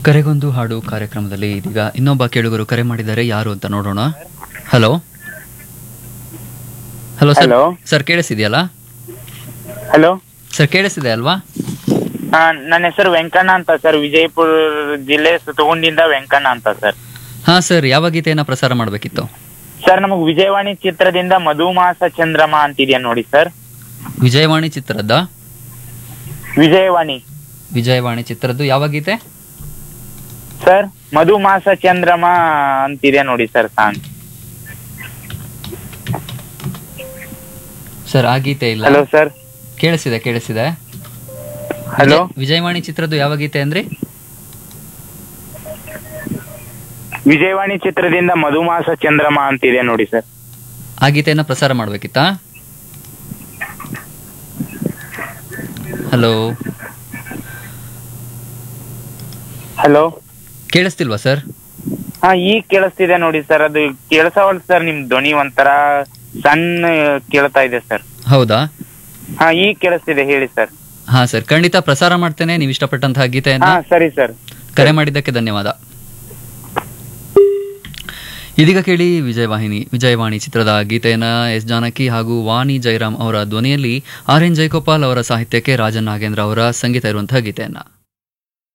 ಕರೆಗೊಂದು ಹಾಡು ಕಾರ್ಯಕ್ರಮದಲ್ಲಿ ಇದೀಗ ಇನ್ನೊಬ್ಬ ಕೇಳುಗರು ಕರೆ ಮಾಡಿದ್ದಾರೆ ಯಾರು ಅಂತ ನೋಡೋಣ hello hello sir Hello. Sir ಕೇಳಿಸಿದೆಯಲ್ಲ ಹಲೋ ಸರ್ ಕೇಳಿಸಿದೆ ಅಲ್ವಾ ನನ್ನ ಹೆಸರು ವೆಂಕಣ್ಣ ಅಂತ ಸರ್ ವಿಜಯಪುರ ಜಿಲ್ಲೆ ಸುತ್ತಗುಂಡಿಯಿಂದ ವೆಂಕಣ್ಣ ಅಂತ ಸರ್ ಹಾ ಸರ್ ಯಾವ ಗೀತೆಯನ್ನ ಪ್ರಸಾರ ಮಾಡಬೇಕಿತ್ತು ಸರ್ ನಮಗ್ ವಿಜಯವಾಣಿ ಚಿತ್ರದಿಂದ ಮಧುಮಾಸ ಚಂದ್ರಮ ಅಂತಿದ್ಯಾ ನೋಡಿ ಸರ್ ವಿಜಯವಾಣಿ ಚಿತ್ರದ ವಿಜಯವಾಣಿ ವಿಜಯವಾಣಿ ಚಿತ್ರದ್ದು ಯಾವ ಗೀತೆ ಸರ್ ಮಧುಮಾಸ ಚಂದ್ರಮ ಅಂತಿದೆ ನೋಡಿ ಸರ್ ಸಾಂಗ್ ಸರ್ ಆ ಗೀತೆ ಇಲ್ಲ ಹಲೋ ಸರ್ ಕೇಳಿಸಿದೆ ಕೇಳಿಸಿದೆ ಹಲೋ ವಿಜಯ- ವಿಜಯವಾಣಿ ಚಿತ್ರದ್ದು ಯಾವ ಗೀತೆ ಅಂದ್ರಿ ವಿಜಯವಾಣಿ ಚಿತ್ರದಿಂದ ಮಧುಮಾಸ ಚಂದ್ರಮ ಅಂತಿದೆ ನೋಡಿ ಸರ್ ಆ ಗೀತೆಯನ್ನ ಪ್ರಸಾರ ಮಾಡಬೇಕಿತ್ತಾ ಹಲೋ ಹಲೋ ಕೇಳಿಸ್ತಿಲ್ವಾ ಸರ್ ಹಾ ಈಗ ಕೇಳಿಸ್ತಿದೆ ನೋಡಿ ಸರ್ ಅದು ಕೇಳಿಸವಲ್ ಸರ್ ನಿಮ್ ಧ್ವನಿ ಒಂಥರ ಸಣ್ಣ ಕೇಳ್ತಾ ಇದೆ ಸರ್ ಹೌದಾ ಹಾ ಈಗ ಕೇಳಿಸ್ತಿದೆ ಹೇಳಿ ಸರ್ ಹಾ ಸರ್ ಖಂಡಿತ ಪ್ರಸಾರ ಮಾಡ್ತೇನೆ ನೀವು ಇಷ್ಟಪಟ್ಟಂತಹ ಗೀತೆಯನ್ನ ಹಾ ಸರಿ ಸರ್ ಕರೆ ಮಾಡಿದ್ದಕ್ಕೆ ಧನ್ಯವಾದ ಇದೀಗ ಕೇಳಿ ವಿಜಯವಾಹಿನಿ ವಿಜಯವಾಣಿ ಚಿತ್ರದ ಗೀತೆಯನ್ನ ಎಸ್ ಜಾನಕಿ ಹಾಗೂ ವಾಣಿ ಜಯರಾಮ್ ಅವರ ಧ್ವನಿಯಲ್ಲಿ ಆರ್ ಎನ್ ಜಯಗೋಪಾಲ್ ಅವರ ಸಾಹಿತ್ಯಕ್ಕೆ ರಾಜನ್ ನಾಗೇಂದ್ರ ಅವರ ಸಂಗೀತ ಇರುವಂತಹ ಗೀತೆಯನ್ನ